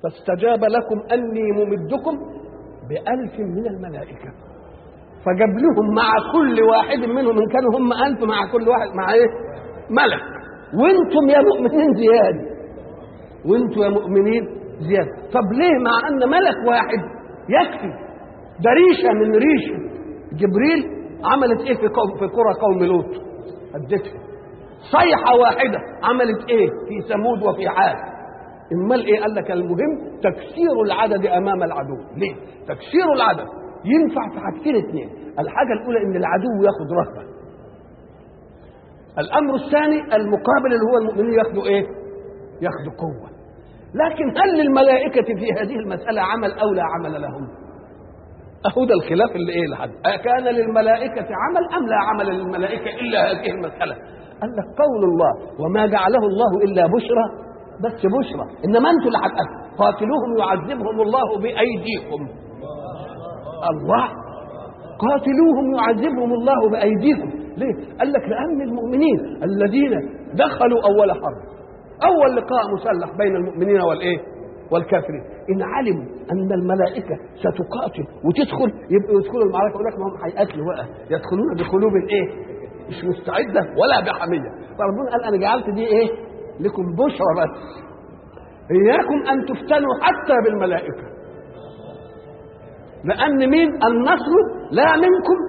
فاستجاب لكم اني ممدكم بألف من الملائكة فجاب لهم مع كل واحد منهم ان كانوا هم ألف مع كل واحد مع ايه؟ ملك وانتم يا مؤمنين زيادة وانتم يا مؤمنين زيادة طب ليه مع ان ملك واحد يكفي ده ريشة من ريشة جبريل عملت ايه في قوم في قرى قوم لوط ادتها صيحة واحدة عملت ايه في ثمود وفي عاد امال ايه قال لك المهم تكسير العدد امام العدو ليه تكسير العدد ينفع في حاجتين اثنين الحاجه الاولى ان العدو ياخد رهبه الامر الثاني المقابل اللي هو المؤمنين ياخدوا ايه ياخدوا قوه لكن هل للملائكه في هذه المساله عمل او لا عمل لهم اهو ده الخلاف اللي ايه لحد أكان للملائكة عمل أم لا عمل للملائكة إلا هذه المسألة قال لك قول الله وما جعله الله إلا بشرى بس بشرى إنما أنتم اللي هتقتلوا قاتلوهم يعذبهم الله بأيديكم الله قاتلوهم يعذبهم الله بأيديكم ليه؟ قال لك لأن المؤمنين الذين دخلوا أول حرب أول لقاء مسلح بين المؤمنين والإيه؟ والكافرين إن علموا أن الملائكة ستقاتل وتدخل يبقوا يدخلوا المعركة يقول لك ما هم هيقاتلوا بقى يدخلون بقلوب إيه؟ مش مستعدة ولا بحمية فربنا قال أنا جعلت دي إيه؟ لكم بشرى بس إياكم أن تفتنوا حتى بالملائكة لأن مين النصر لا منكم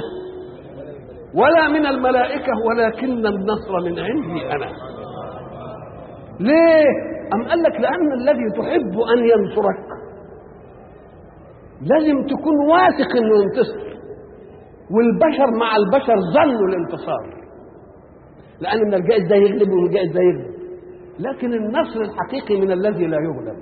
ولا من الملائكة ولكن النصر من عندي أنا ليه أم قال لك لأن الذي تحب أن ينصرك لازم تكون واثق أنه ينتصر والبشر مع البشر ظنوا الانتصار لأن من الجائز ده يغلب ومن الجائز ده يغلب لكن النصر الحقيقي من الذي لا يغلب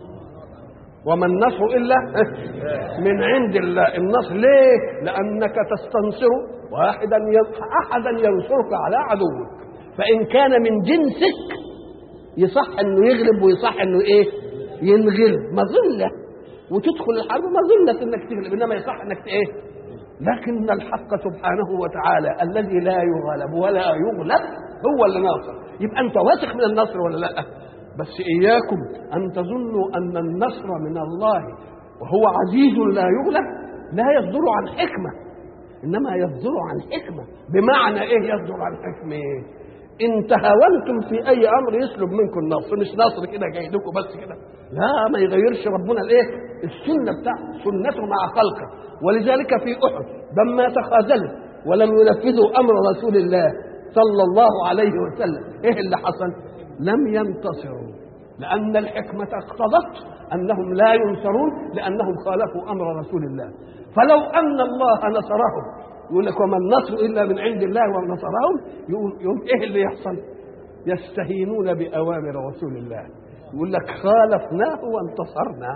وما النصر إلا من عند الله النصر ليه لأنك تستنصر واحدا أحدا ينصرك على عدوك فإن كان من جنسك يصح انه يغلب ويصح انه ايه ينغلب مظله وتدخل الحرب مظله انك تغلب انما يصح انك ايه لكن الحق سبحانه وتعالى الذي لا يغلب ولا يغلب هو اللي ناصر يبقى انت واثق من النصر ولا لا بس اياكم ان تظنوا ان النصر من الله وهو عزيز لا يغلب لا يصدر عن حكمه انما يصدر عن حكمه بمعنى ايه يصدر عن حكمه إيه؟ ان تهاونتم في اي امر يسلب منكم النصر مش نصر كده جاي لكم بس كده لا ما يغيرش ربنا الايه السنه بتاعته سنته مع خلقه ولذلك في احد لما تخاذلوا ولم ينفذوا امر رسول الله صلى الله عليه وسلم ايه اللي حصل لم ينتصروا لان الحكمه اقتضت انهم لا ينصرون لانهم خالفوا امر رسول الله فلو ان الله نصرهم يقول لك وما النصر الا من عند الله ونصرهم يقول يوم ايه اللي يحصل؟ يستهينون باوامر رسول الله يقول لك خالفناه وانتصرنا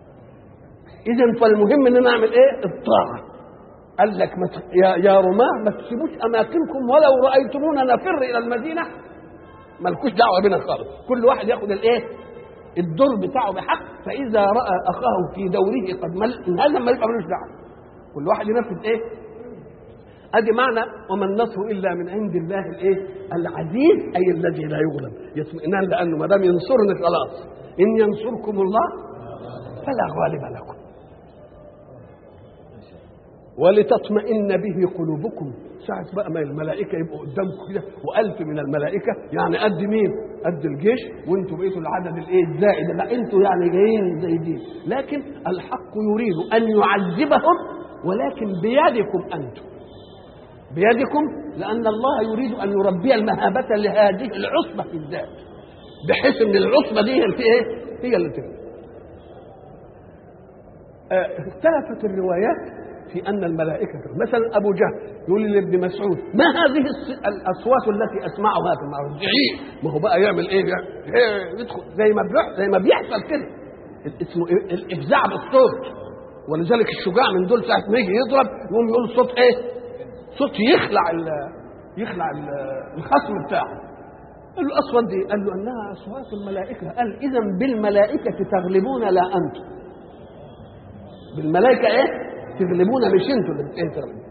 اذا فالمهم ان نعمل ايه؟ الطاعه قال لك ما يا يا رماة ما تسيبوش اماكنكم ولو رايتمونا نفر الى المدينه مالكوش دعوه بنا خالص كل واحد ياخد الايه؟ الدور بتاعه بحق فاذا راى اخاه في دوره قد مل هذا ما يبقى ملوش دعوه كل واحد ينفذ ايه؟ ادي معنى وما النصر الا من عند الله الايه العزيز اي الذي لا يغلب يطمئنان لانه ما دام ينصرني خلاص ان ينصركم الله فلا غالب لكم ولتطمئن به قلوبكم ساعة بقى ما الملائكة يبقوا قدامكم كده وألف من الملائكة يعني قد مين؟ قد الجيش وانتوا بقيتوا العدد الايه الزائد لا انتوا يعني جايين زايدين لكن الحق يريد أن يعذبهم ولكن بيدكم أنتم بيدكم لأن الله يريد أن يربي المهابة لهذه العصبة في الذات بحيث أن العصبة دي هي إيه؟ هي اللي تبقى. آه اختلفت الروايات في أن الملائكة مثلا أبو جهل يقول لابن مسعود ما هذه الأصوات التي أسمعها في المعروف ما هو بقى يعمل إيه؟ إيه يدخل زي ما بيحصل زي ما بيحصل كده اسمه الإفزاع بالصوت ولذلك الشجاع من دول ساعة ما يجي يضرب يقوم يقول صوت إيه؟ صوت يخلع ال يخلع ال الخصم بتاعه قال له اصوات دي قال له انها اصوات الملائكه قال اذا بالملائكه تغلبون لا انتم بالملائكه ايه تغلبون مش انتوا اللي ايه تغلبون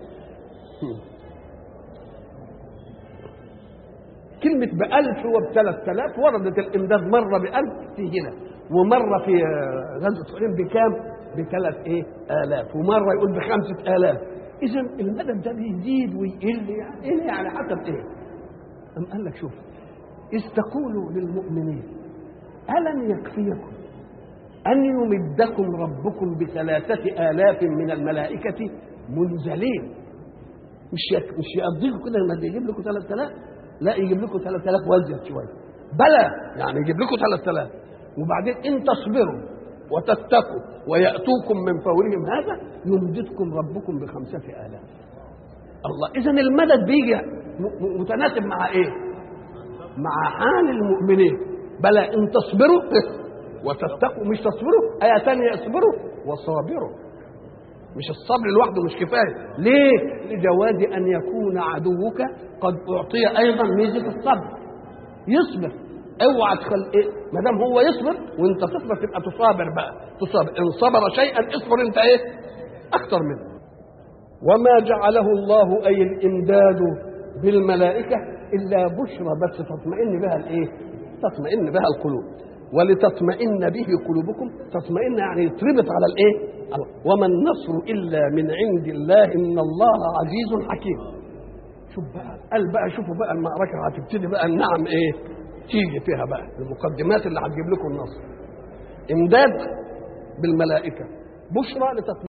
كلمة بألف وبثلاث آلاف وردت الإمداد مرة بألف في هنا ومره في غزوه حنين بكام؟ بثلاث ايه؟ آلاف ومره يقول بخمسة آلاف إذا المدد ده بيزيد ويقل يعني إيه يعني حسب إيه؟ أم قال لك شوف إذ تقولوا للمؤمنين ألم يكفيكم أن يمدكم ربكم بثلاثة آلاف من الملائكة منزلين مش يك... مش يقضيكم كده لما يجيب لكم 3000 لا يجيب لكم 3000 وازيد شويه بلى يعني يجيب لكم 3000 وبعدين ان تصبروا وتتقوا وياتوكم من فورهم هذا يمددكم ربكم بخمسة آلاف الله اذا المدد بيجي م- متناسب مع ايه مع حال المؤمنين بلى ان تصبروا وتتقوا مش تصبروا آية ثانية اصبروا وصابروا مش الصبر لوحده مش كفايه ليه لجواز ان يكون عدوك قد اعطي ايضا ميزه الصبر يصبر اوعى تخل ايه ما دام هو يصبر وانت تصبر تبقى تصابر بقى تصابر ان صبر شيئا اصبر انت ايه اكثر منه وما جعله الله اي الامداد بالملائكه الا بشرى بس تطمئن بها الايه تطمئن بها القلوب ولتطمئن به قلوبكم تطمئن يعني يتربط على الايه وما النصر الا من عند الله ان الله عزيز حكيم شوف بقى قال بقى شوفوا بقى المعركه هتبتدي بقى النعم ايه تيجي فيها بقى المقدمات اللي هتجيب لكم النصر امداد بالملائكه بشرى لتطمئن